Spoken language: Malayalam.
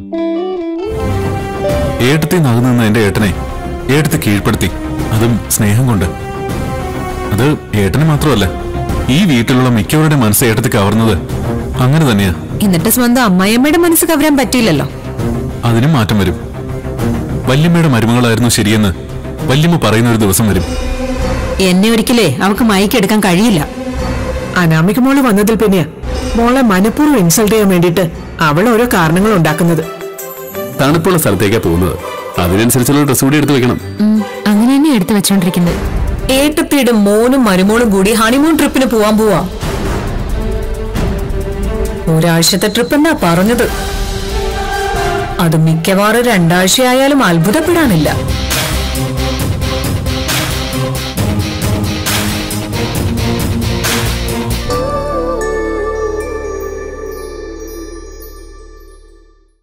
ഏട്ടത്തിൽ നകുന്ന എന്റെ ഏട്ടനെ ഏട്ടത്തെ കീഴ്പ്പെടുത്തി അതും സ്നേഹം കൊണ്ട് അത് ഏട്ടന് മാത്രമല്ല ഈ വീട്ടിലുള്ള മിക്കവരുടെ മനസ്സ് ഏട്ടത്തിൽ കവർന്നത് അങ്ങനെ തന്നെയാ എന്നിട്ട് സ്വന്തം അമ്മായിയമ്മയുടെ മനസ്സ് കവരാൻ പറ്റിയില്ലല്ലോ അതിനും മാറ്റം വരും വല്യമ്മയുടെ മരുമകളായിരുന്നു ശരിയെന്ന് വല്യമ്മ പറയുന്ന ഒരു ദിവസം വരും എന്നെ ഒരിക്കലേ അവക്ക് മയക്കെടുക്കാൻ കഴിയില്ല അനാമിക മോള് വന്നതിൽ പിന്നെയാ മോളെ മനഃപൂർവ്വം ഇൻസൾട്ട് ചെയ്യാൻ വേണ്ടിയിട്ട് അവൾ ഓരോ കാരണങ്ങൾ ഉണ്ടാക്കുന്നത് തണുപ്പുള്ള സ്ഥലത്തേക്കാ പോകുന്നത് അതിനനുസരിച്ചുള്ള ഡ്രസ് കൂടി എടുത്തു വെക്കണം അങ്ങനെ തന്നെ എടുത്തു വെച്ചോണ്ടിരിക്കുന്നത് ഏട്ടത്തിയുടെ മോനും മരുമോളും കൂടി ഹണിമൂൺ ട്രിപ്പിന് പോവാൻ പോവാ ഒരാഴ്ചത്തെ ട്രിപ്പ് എന്നാ പറഞ്ഞത് അത് മിക്കവാറും രണ്ടാഴ്ചയായാലും അത്ഭുതപ്പെടാനില്ല